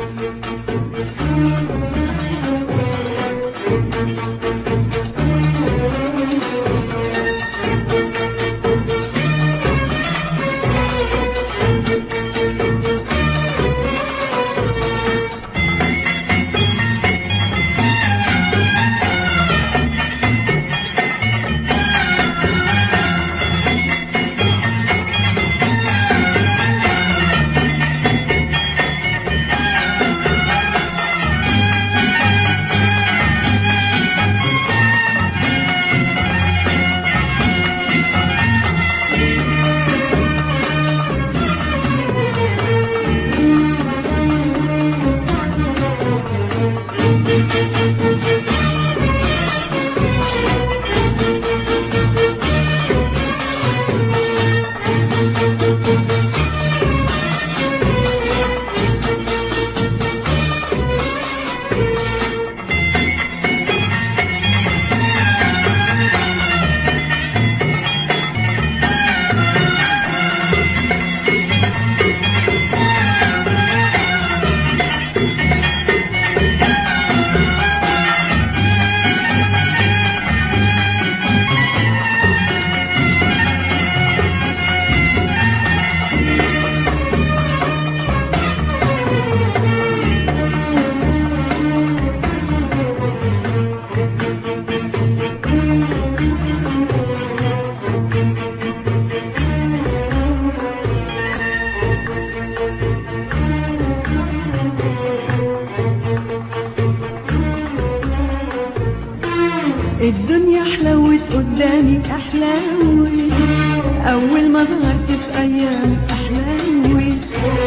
الدنيا حلوت قدامي أحلاوت أول ما ظهرت في أيامي أحلاوت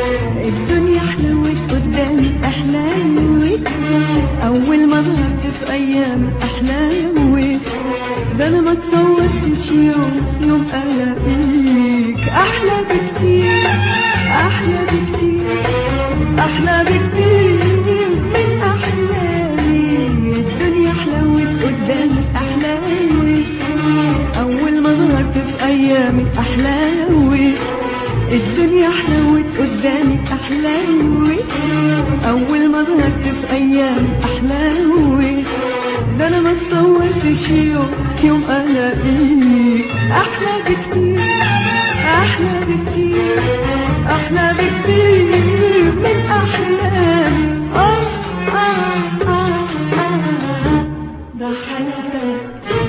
الدنيا حلوت قدامي أحلاوت أول ما ظهرت في أيامي أحلاوت ده أنا ما تصورتش يوم يوم ألاقيك أحلى بكتير أحلى بكتير أحلى بكتير من أحلامي الدنيا حلوت قدامي أحلاوت أول ما ظهرت في أيامي أحلاوت الدنيا حلوت قدامي أحلاوت أول ما ظهرت في أيامي أحلاوت ده أنا ما تصورتش يوم يوم ألاقيك أحلى بكتير أحلى بكتير أحلى بكتير من أحلامي آه آه آه آه ده حتى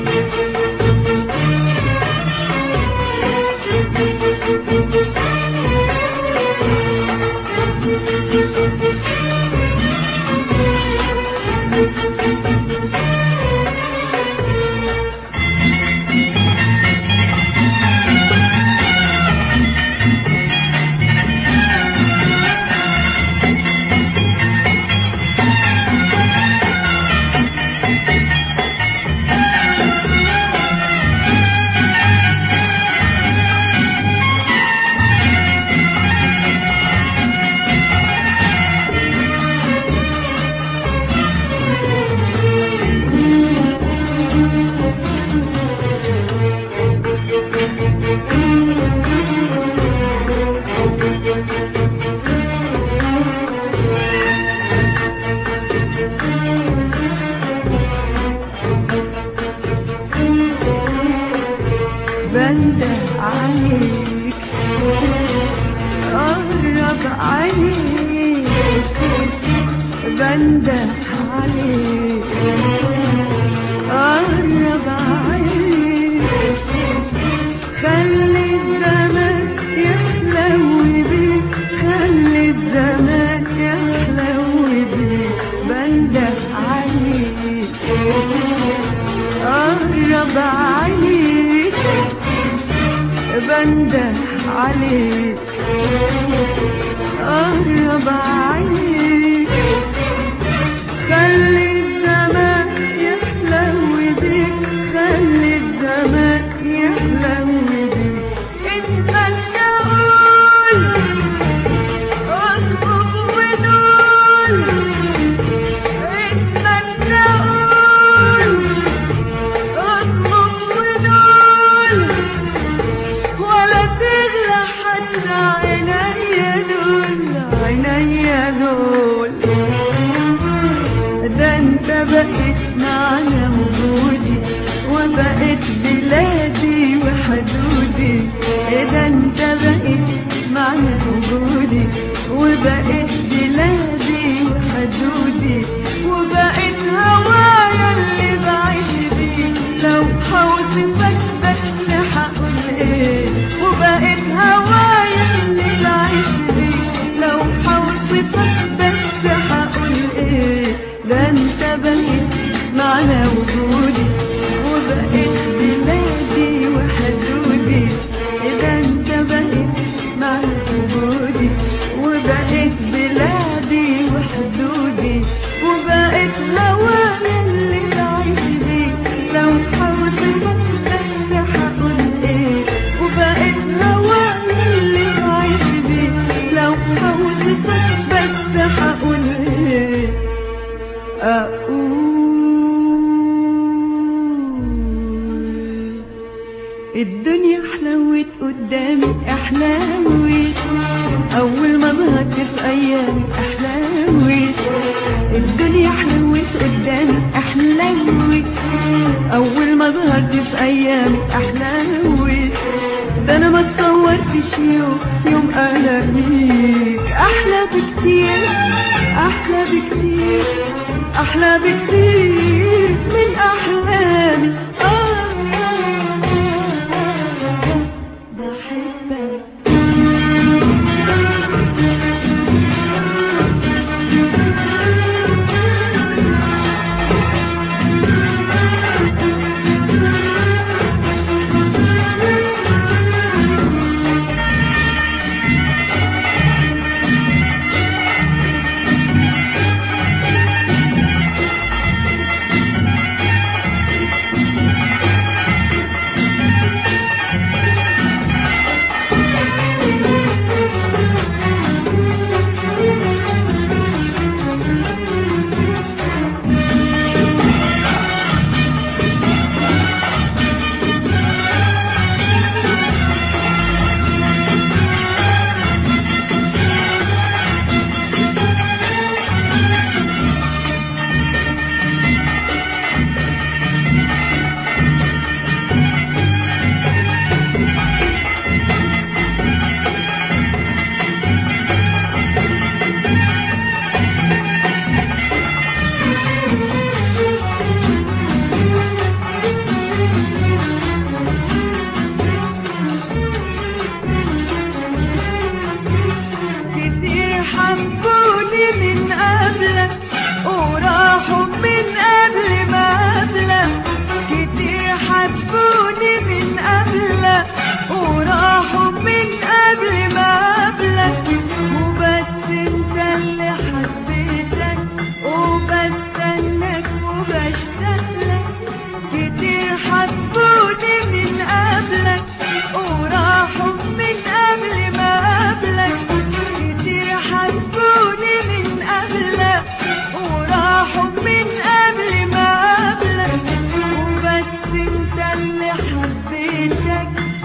بنده عليك قرب عليك بنده عليك قرب عليك خلي الزمان يحلو بيك خلي الزمان يحلو بيك بنده عليك قرب عليك بنده عليك قرب عليك خلي الزمان يحلو بيك خلي الزمان يحلو بيك انت اللي اقول اطلب ونقول انت اللي اقول اطلب ونقول ولا تغلى حتى عينيا دول عينيا دول هوصفك بس هقول ايه ده انت بقيت معنى وجودي وبقيت بلادي وحدودي ده انت بقيت معنى وجودي وبقيت بلادي وحدودي وبقيت هوايا اللي بعيش بيه لو هوصفك بس هقول ايه وبقيت هوايا اللي بعيش بيه لو هوصفك بس هقول ايه أقول الدنيا حلوت قدامي احلاوت اول ما ظهرت في ايامي احلاوت الدنيا حلوت قدامي احلاوت اول ما ظهرت في ايامي احلاوت ده انا ما تصورتش يوم يوم الاقيك احلى بكتير احلى بكتير احلى بكتير من احلامي آه آه آه آه بحبك كتير حبوني من قبلك وراحوا من قبل ما قبلك كتير حبوني من قبلك وراحوا من قبل ما قبلك وبس انت اللي حبيتك وبستناك وبشتاق لك كتير حبوني من قبلك وراحوا من قبل ما قبلك كتير حبوني من قبلك وراحوا من قبل ما قبلك وبس انت اللي حبيتك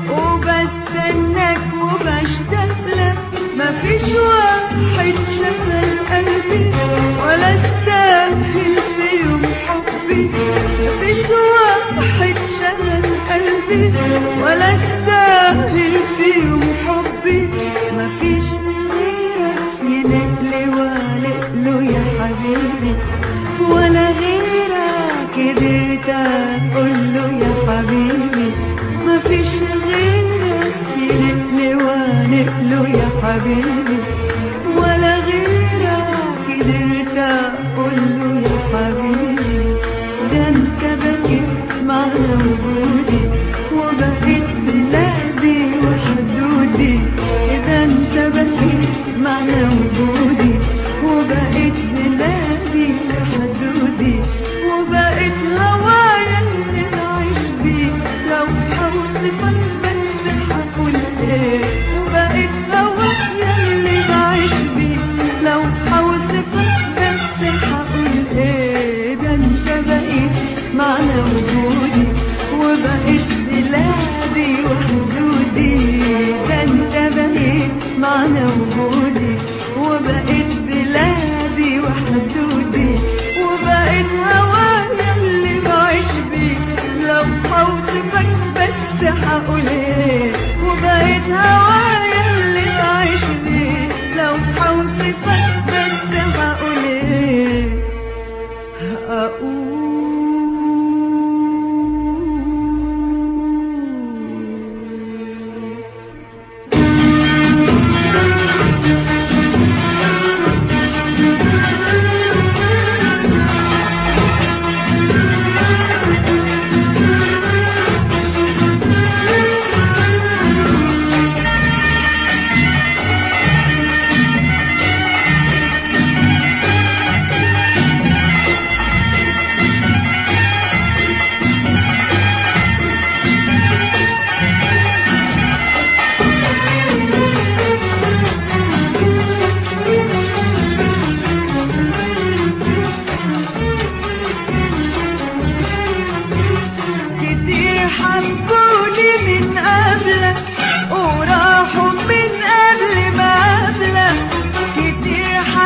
وبستناك وبشتاق لك مفيش واحد شغل قلبي ولا استاهل في يوم حبي مفيش واحد شغل قلبي ولا استاهل في يوم حبي مفيش غيرك يلقلي والقله يا حبيبي ولا غيرك قدرت اقول له يا حبيبي مفيش غيرك يلقلي والقله يا حبيبي ولا غيرك قدرت اقول له يا حبيبي ده انت بقيت معنى وجودي وبقيت بلادي وحدودي ده انت بقيت معنى وجودي وبقيت بلادي وحدودي وبقيت هوايا اللي بعيش بيه لو هوصفك بس هقول ايه وبقيت هوايا اللي بعيش بيه لو هوصفك بس هقول ايه ده انت بقيت معنى وجودي وبقيت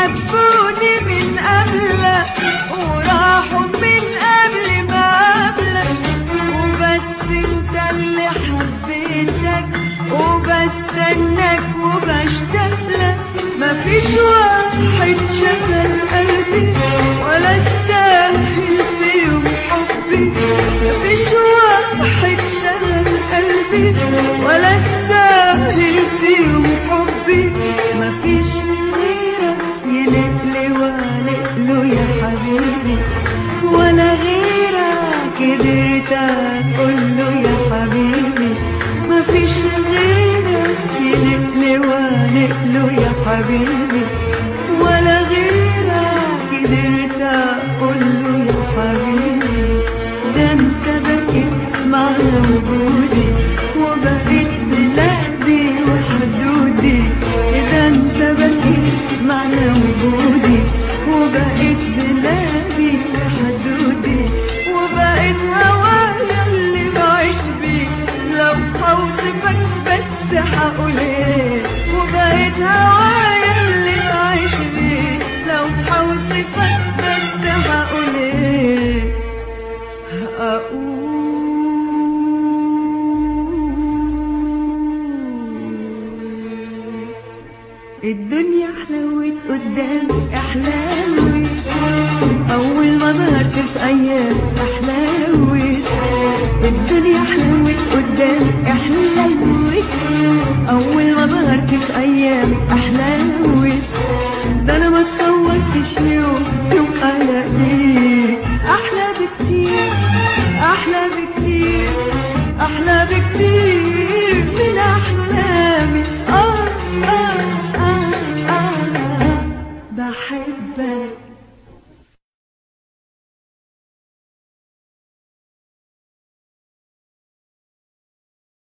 حبوني من قبلك وراحوا من قبل ما قبلك وبس انت اللي حبيتك وبستناك وبشتاق لك مفيش واحد شغل قلبي ولا استاهل في يوم حبي مفيش واحد شغل قلبي ولا استاهل في يوم حبي مفيش غيرك يلق لي والق له يا حبيبي ولا غيرك قدرت اقول له يا حبيبي مفيش غيرك يلق لي والق له يا حبيبي ولا غيرك قدرت اقول له يا حبيبي ده انت بكيت معنى وجودي وبقيت بلادي وحدودي ده انت بكيت معنى وجودي وبقيت بلادي وحدودي وبقيت هوايا اللي بعيش بيه لو هوصفك بس هقول ايه وبقيت هوايا اللي بعيش بيه لو هوصفك بس هقول ايه أقول الدنيا حلوت قدامي أحلاوي أول ما ظهرت في أيام أحلاوي الدنيا حلوت قدامي أحلاوي أول ما ظهرت في أيام أحلاوي ده أنا ما تصورتش يوم يوم ألاقيك أحلى